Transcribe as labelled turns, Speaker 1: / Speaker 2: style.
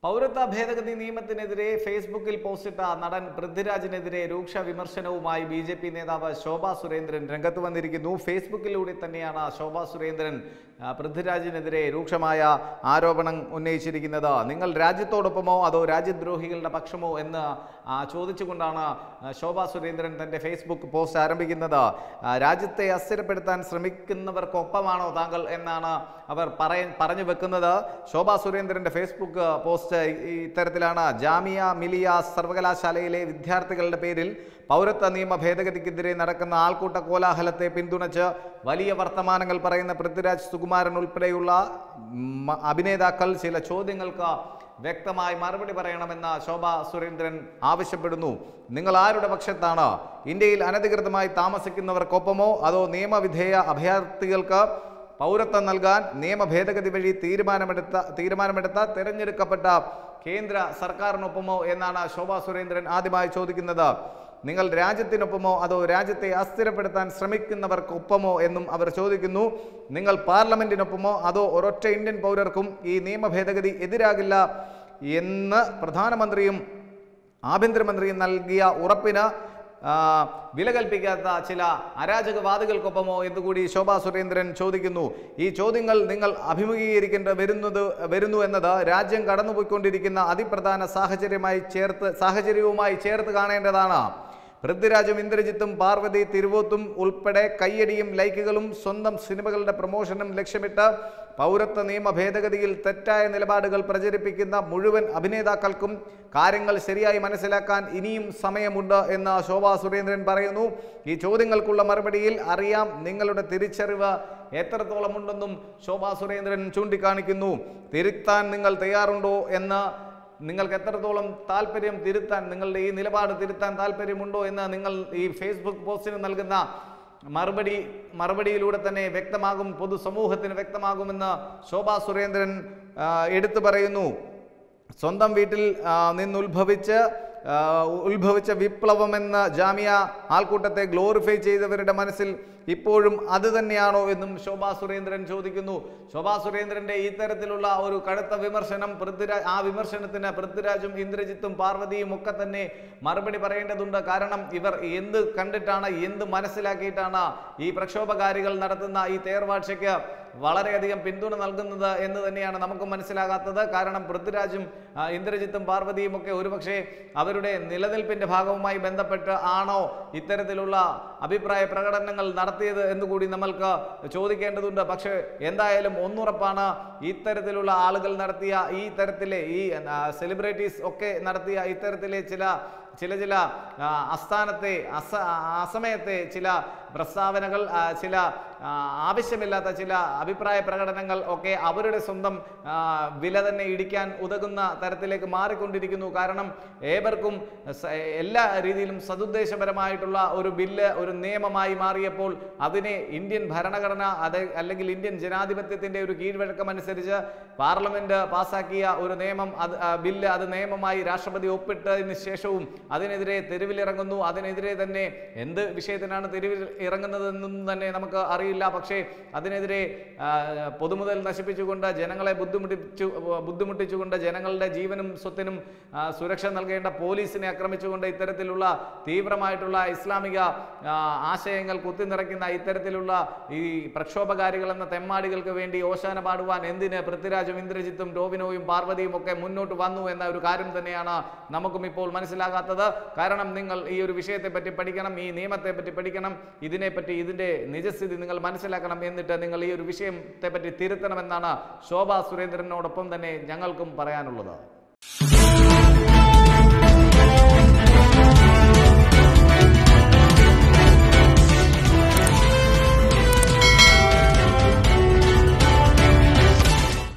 Speaker 1: പൗരത്വ ഭേദഗതി നിയമത്തിനെതിരെ ഫേസ്ബുക്കിൽ പോസ്റ്റിട്ട നടൻ പൃഥ്വിരാജിനെതിരെ രൂക്ഷ വിമർശനവുമായി ബി ജെ പി നേതാവ് ശോഭാ സുരേന്ദ്രൻ രംഗത്ത് വന്നിരിക്കുന്നു ഫേസ്ബുക്കിലൂടെ തന്നെയാണ് ശോഭാ സുരേന്ദ്രൻ ആ, പൃഥ്വിരാജിനെതിരെ രൂക്ഷമായ ആരോപണം ഉന്നയിച്ചിരിക്കുന്നത് നിങ്ങൾ രാജ്യത്തോടൊപ്പമോ അതോ രാജ്യദ്രോഹികളുടെ പക്ഷമോ എന്ന് ആ, ചോദിച്ചുകൊണ്ടാണ് ആ, ശോഭാ സുരേന്ദ്രൻ തൻ്റെ ഫേസ്ബുക്ക് പോസ്റ്റ് ആരംഭിക്കുന്നത് ആ, രാജ്യത്തെ അസ്ഥിരപ്പെടുത്താൻ ശ്രമിക്കുന്നവർക്കൊപ്പമാണോ താങ്കൾ എന്നാണ് അവർ പറയ പറഞ്ഞു വെക്കുന്നത് ശോഭാ സുരേന്ദ്രൻ്റെ ഫേസ്ബുക്ക് പോസ്റ്റ് ഈ- ഇത്തരത്തിലാണ് ജാമിയ മിലിയ സർവകലാശാലയിലെ വിദ്യാർത്ഥികളുടെ പേരിൽ പൗരത്വ നിയമ ഭേദഗതിക്കെതിരെ നടക്കുന്ന ആൾക്കൂട്ട കോലാഹലത്തെ പിന്തുണച്ച് വലിയ വർത്തമാനങ്ങൾ പറയുന്ന പൃഥ്വിരാജ് സുകുമാരൻ ഉൾപ്പെടെയുള്ള മ- അഭിനേതാക്കൾ ചില ചോദ്യങ്ങൾക്ക് വ്യക്തമായി മറുപടി പറയണമെന്ന് ശോഭ സുരേന്ദ്രൻ ആവശ്യപ്പെടുന്നു നിങ്ങൾ ആരുടെ പക്ഷത്താണ് ഇന്ത്യയിൽ അനധികൃതമായി താമസിക്കുന്നവർക്കൊപ്പമോ അതോ നിയമവിധേയ അഭയാർത്ഥികൾക്ക് പൗരത്വം നൽകാൻ നിയമ ഭേദഗതി വഴി തീരുമാനമെടുത്ത തീരുമാനമെടുത്ത തിരഞ്ഞെടുക്കപ്പെട്ട കേന്ദ്ര സർക്കാരിനൊപ്പമോ എന്നാണ് ശോഭാ സുരേന്ദ്രൻ ആദ്യമായി ചോദിക്കുന്നത് നിങ്ങൾ രാജ്യത്തിനൊപ്പമോ അതോ രാജ്യത്തെ അസ്ഥിരപ്പെടുത്താൻ ശ്രമിക്കുന്നവർക്കൊപ്പമോ എന്നും അവർ ചോദിക്കുന്നു നിങ്ങൾ പാർലമെന്റിനൊപ്പമോ അതോ ഒരൊറ്റ ഇന്ത്യൻ പൗരർക്കും ഈ നിയമ ഭേദഗതി എതിരാകില്ല എന്ന് പ്രധാനമന്ത്രിയും ആഭ്യന്തരമന്ത്രിയും നൽകിയ ഉറപ്പിന് ആ, വില കൽപ്പിക്കാത്ത ചില അരാജകവാദികൾക്കൊപ്പമോ എന്നുകൂടി ശോഭാ സുരേന്ദ്രൻ ചോദിക്കുന്നു ഈ ചോദ്യങ്ങൾ നിങ്ങൾ അഭിമുഖീകരിക്കേണ്ട വരുന്നത് വരുന്നു എന്നത് രാജ്യം കടന്നുപോയിക്കൊണ്ടിരിക്കുന്ന അതിപ്രധാന സാഹചര്യമായി ചേർത്ത് സാഹചര്യവുമായി ചേർത്ത് കാണേണ്ടതാണ് പൃഥ്വിരാജും ഇന്ദ്രജിത്തും പാർവതി തിരുവോത്തും ഉൾപ്പെടെ കയ്യടിയും ലൈക്കുകളും സ്വന്തം സിനിമകളുടെ പ്രമോഷനും ലക്ഷ്യമിട്ട് പൗരത്വ നിയമ ഭേദഗതിയിൽ തെറ്റായ നിലപാടുകൾ പ്രചരിപ്പിക്കുന്ന മുഴുവൻ അഭിനേതാക്കൾക്കും കാര്യങ്ങൾ ശരിയായി മനസ്സിലാക്കാൻ ഇനിയും സമയമുണ്ട് എന്ന് ശോഭാ സുരേന്ദ്രൻ പറയുന്നു ഈ ചോദ്യങ്ങൾക്കുള്ള മറുപടിയിൽ അറിയാം നിങ്ങളുടെ തിരിച്ചറിവ് എത്രത്തോളമുണ്ടെന്നും ശോഭാ സുരേന്ദ്രൻ ചൂണ്ടിക്കാണിക്കുന്നു തിരുത്താൻ നിങ്ങൾ തയ്യാറുണ്ടോ എന്ന് നിങ്ങൾക്ക് എത്രത്തോളം താല്പര്യം തിരുത്താൻ നിങ്ങളുടെ ഈ നിലപാട് തിരുത്താൻ താല്പര്യമുണ്ടോ എന്ന് നിങ്ങൾ ഈ ഫേസ്ബുക്ക് പോസ്റ്റിന് നൽകുന്ന മറുപടി മറുപടിയിലൂടെ തന്നെ വ്യക്തമാകും പൊതുസമൂഹത്തിന് വ്യക്തമാകുമെന്ന് ശോഭാ സുരേന്ദ്രൻ ആ, എടുത്തു പറയുന്നു സ്വന്തം വീട്ടിൽ ആ, നിന്നുത്ഭവിച്ച് ആ, ഉത്ഭവിച്ച വിപ്ലവമെന്ന ജാമ്യ ആൾക്കൂട്ടത്തെ ഗ്ലോറിഫൈ ചെയ്തവരുടെ മനസ്സിൽ ഇപ്പോഴും അത് തന്നെയാണോ എന്നും ശോഭാ സുരേന്ദ്രൻ ചോദിക്കുന്നു ശോഭാ സുരേന്ദ്രന്റെ ഇത്തരത്തിലുള്ള ഒരു കടുത്ത വിമർശനം പൃഥ്വിരാജ് ആ വിമർശനത്തിന് പൃഥ്വിരാജും ഇന്ദ്രജിത്തും പാർവതിയും ഒക്കെ തന്നെ മറുപടി പറയേണ്ടതുണ്ട് കാരണം ഇവർ എന്ത് കണ്ടിട്ടാണ് എന്ത് മനസ്സിലാക്കിയിട്ടാണ് ഈ പ്രക്ഷോഭകാരികൾ നടത്തുന്ന ഈ തേർവാഴ്ചയ്ക്ക് വളരെയധികം പിന്തുണ നൽകുന്നത് എന്ന് തന്നെയാണ് നമുക്ക് മനസ്സിലാകാത്തത് കാരണം പൃഥ്വിരാജും ആ, ഇന്ദ്രജിത്തും പാർവതിയും ഒക്കെ ഒരുപക്ഷെ അവരുടെ നിലനിൽപ്പിന്റെ ഭാഗവുമായി ബന്ധപ്പെട്ട് ആണോ ഇത്തരത്തിലുള്ള അഭിപ്രായ പ്രകടനങ്ങൾ നടത്തിയത് എന്നുകൂടി നമ്മൾക്ക് ചോദിക്കേണ്ടതുണ്ട് പക്ഷേ എന്തായാലും ഒന്നുറപ്പാണ് ഇത്തരത്തിലുള്ള ആളുകൾ നടത്തിയ ഈ തരത്തിലെ ഈ സെലിബ്രിറ്റീസ് ഒക്കെ നടത്തിയ ഇത്തരത്തിലെ ചില ചില ചില ആ, അസ്ഥാനത്തെ അസ അസമയത്തെ ചില പ്രസ്താവനകൾ ആ, ചില ആ, ആവശ്യമില്ലാത്ത ചില അഭിപ്രായ പ്രകടനങ്ങൾ ഒക്കെ അവരുടെ സ്വന്തം ആ, വില തന്നെ ഇടിക്കാൻ ഉതകുന്ന തരത്തിലേക്ക് മാറിക്കൊണ്ടിരിക്കുന്നു കാരണം ഏവർക്കും സ- എല്ലാ രീതിയിലും സതുദ്ദേശപരമായിട്ടുള്ള ഒരു ബില്ല് ഒരു നിയമമായി മാറിയപ്പോൾ അതിനെ ഇന്ത്യൻ ഭരണഘടന അത് അല്ലെങ്കിൽ ഇന്ത്യൻ ജനാധിപത്യത്തിന്റെ ഒരു കീഴ്വഴക്കം അനുസരിച്ച് പാർലമെന്റ് പാസാക്കിയ ഒരു നിയമം അത് ആ, ബില്ല് അത് നിയമമായി രാഷ്ട്രപതി ഒപ്പിട്ടതിന് ശേഷവും അതിനെതിരെ തെരുവിലിറങ്ങുന്നു അതിനെതിരെ തന്നെ എന്ത് വിഷയത്തിനാണ് തെരുവിൽ ഇറങ്ങുന്നതെന്നും തന്നെ നമുക്ക് അറിയില്ല പക്ഷേ അതിനെതിരെ ആ, പൊതുമുതൽ നശിപ്പിച്ചുകൊണ്ട് ജനങ്ങളെ ബുദ്ധിമുട്ടിച്ചു ബുദ്ധിമുട്ടിച്ചുകൊണ്ട് ജനങ്ങളുടെ ജീവനും സ്വത്തിനും ആ, സുരക്ഷ നൽകേണ്ട പോലീസിനെ ആക്രമിച്ചുകൊണ്ട് ഇത്തരത്തിലുള്ള തീവ്രമായിട്ടുള്ള ഇസ്ലാമിക ആ, ആശയങ്ങൾ കുത്തിനിറയ്ക്കുന്ന ഇത്തരത്തിലുള്ള ഈ പ്രക്ഷോഭകാരികൾ എന്ന തെമ്മാടികൾക്ക് വേണ്ടി ഓശാന പാടുവാൻ എന്തിന് പൃഥ്വിരാജും ഇന്ദ്രജിത്തും ടോവിനോയും പാർവതിയും ഒക്കെ മുന്നോട്ട് വന്നു എന്ന ഒരു കാര്യം തന്നെയാണ് നമുക്കും ഇപ്പോൾ മനസ്സിലാകാത്തത് കാരണം നിങ്ങൾ ഈ ഒരു വിഷയത്തെ പറ്റി പഠിക്കണം ഈ നിയമത്തെ പറ്റി പഠിക്കണം ഇതിനെപ്പറ്റി ഇതിന്റെ നിജസ്ഥിതി നിങ്ങൾ മനസ്സിലാക്കണം എന്നിട്ട് നിങ്ങൾ ഈ ഒരു വിഷയത്തെ പറ്റി തിരുത്തണമെന്നാണ് ശോഭാ സുരേന്ദ്രനോടൊപ്പം തന്നെ ഞങ്ങൾക്കും പറയാനുള്ളത്